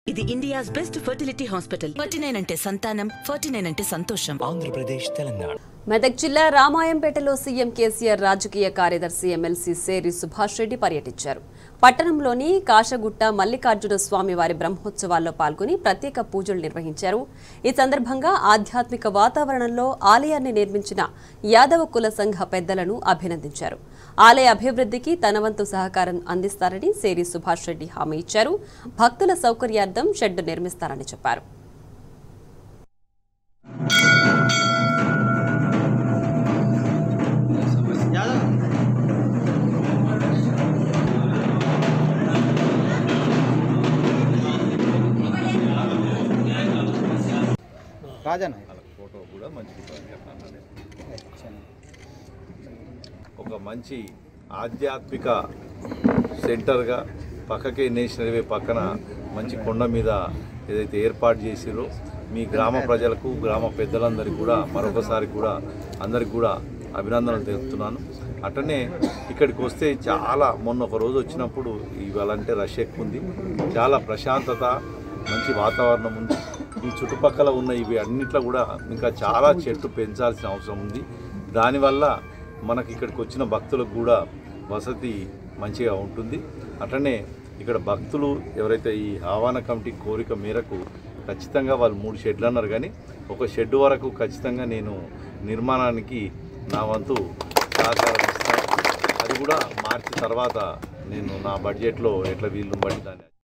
ఇది India's best fertility hospital forty nine అంటే సంతానం ఫార్టీ నైన్ అంటే సంతోషం ఆంధ్రప్రదేశ్ తెలంగాణ మెదక్ జిల్లా రామాయంపేటలో సీఎం కేసీఆర్ రాజకీయ కార్యదర్శి ఎమ్మెల్సీ సేరి సుభాష్ రెడ్డి పర్యటించారు పట్టణంలోని కాశగుట్ట మల్లికార్జున స్వామి వారి బ్రహ్మోత్సవాల్లో పాల్గొని ప్రత్యేక పూజలు నిర్వహించారు ఈ సందర్భంగా ఆధ్యాత్మిక వాతావరణంలో ఆలయాన్ని నిర్మించిన యాదవ కుల సంఘ పెద్దలను అభినందించారు ఆలయ అభివృద్ధికి తన వంతు సహకారం అందిస్తారని సేరి సుభాష్ రెడ్డి హామీ ఇచ్చారు భక్తుల సౌకర్యార్థం షెడ్డు నిర్మిస్తారని చెప్పారు రాజన్న ఫోటో కూడా మంచిది ఒక మంచి ఆధ్యాత్మిక సెంటర్గా పక్కకే నేషనల్ హైవే పక్కన మంచి కొండ మీద ఏదైతే ఏర్పాటు చేసిరో మీ గ్రామ ప్రజలకు గ్రామ పెద్దలందరికీ కూడా మరొకసారి కూడా అందరికి కూడా అభినందనలు తెలుపుతున్నాను అట్లనే ఇక్కడికి వస్తే చాలా మొన్న ఒక రోజు వచ్చినప్పుడు ఇవాళ అంటే రష్ ఎక్కువ ఉంది చాలా ప్రశాంతత మంచి వాతావరణం ఉంది ఈ చుట్టుపక్కల ఉన్న ఇవి అన్నిట్లో కూడా ఇంకా చాలా చెట్లు పెంచాల్సిన అవసరం ఉంది దానివల్ల మనకి ఇక్కడికి వచ్చిన భక్తులకు కూడా వసతి మంచిగా ఉంటుంది అట్లనే ఇక్కడ భక్తులు ఎవరైతే ఈ ఆహ్వాన కమిటీ కోరిక మేరకు ఖచ్చితంగా వాళ్ళు మూడు షెడ్లు అన్నారు కానీ ఒక షెడ్ వరకు ఖచ్చితంగా నేను నిర్మాణానికి నా వంతు సహకారం ఇస్తాను అది కూడా మార్చి తర్వాత నేను నా బడ్జెట్లో ఎట్లా వీలు బట్టి దాన్ని